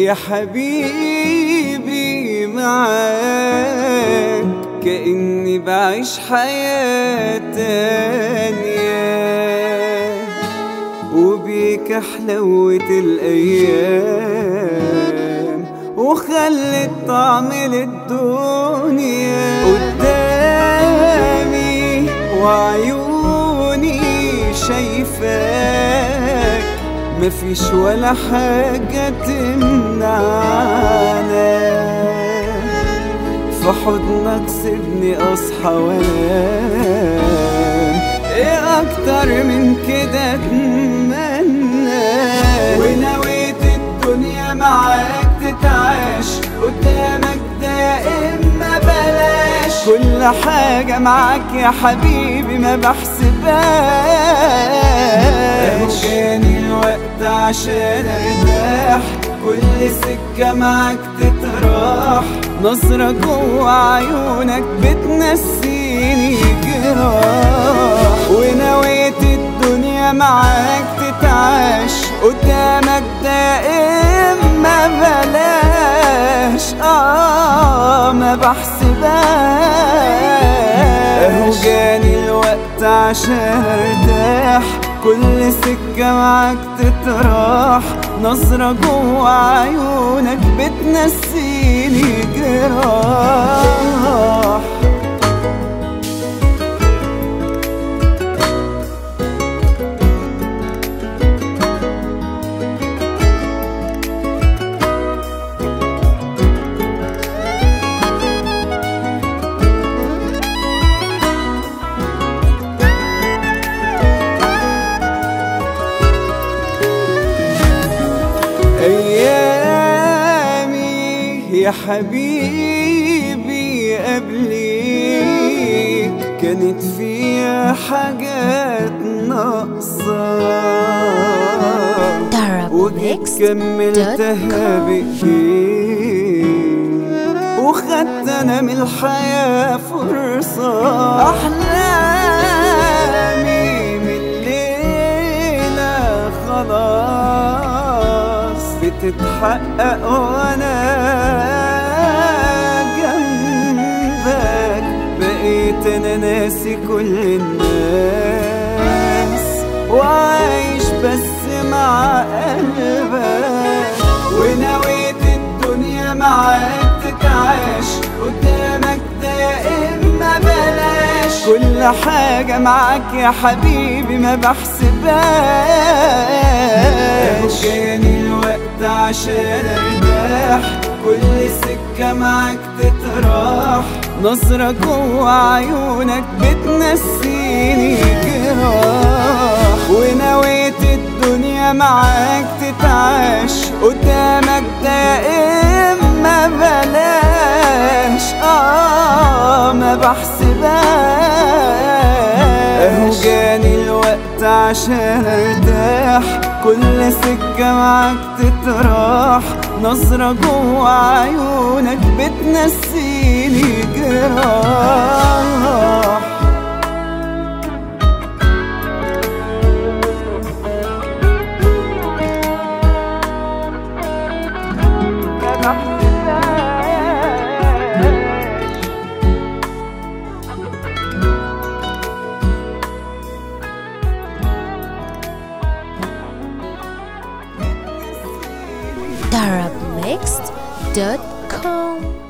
يا حبيبي معاك كأني بعيش حياة تانية وبيك حلوة الأيام وخلت طعم للدنيا قدامي وعيوني شايفاك مفيش ولا حاجة تمنعنا في حضنك سيبني أصحى وانام ايه أكتر من كده أتمنى ونويت الدنيا معاك تتعاش قدامك دائم ما بلاش كل حاجة معاك يا حبيبي ما بحسبهاش جاني الوقت عشان ارتاح كل سكة معاك تتراح نظرة جوا عيونك بتنسيني جراح ونويت الدنيا معاك تتعاش قدامك دائم ما بلاش اه ما بحسبهاش اهو جاني الوقت عشان ارتاح كل سكة معاك تتراح نظرة جوا عيونك بتنسيني جراح أيامي يا حبيبي قبليك كانت فيها حاجات ناقصة وجيت كملتها بإيديك وخدت أنا من الحياة فرصة أحلامي من الليلة خلاص بتتحقق وأنا جنبك بقيت أنا ناسي كل الناس وعايش بس مع قلبك ونويت الدنيا معاك تتعاش قدامك دائم ما بلاش كل حاجة معاك يا حبيبي ما بحسبهاش جاني الوقت عشان ارتاح كل سكة معاك تتراح نظرة جوا عيونك بتنسيني جراح ونويت الدنيا معاك تتعاش قدامك دائم ما بلاش اه ما بحسبهاش اهو جاني الوقت عشان ارتاح كل سكة معاك تتراح نظرة جوا عيونك بتنسيني جراح darabmixed.com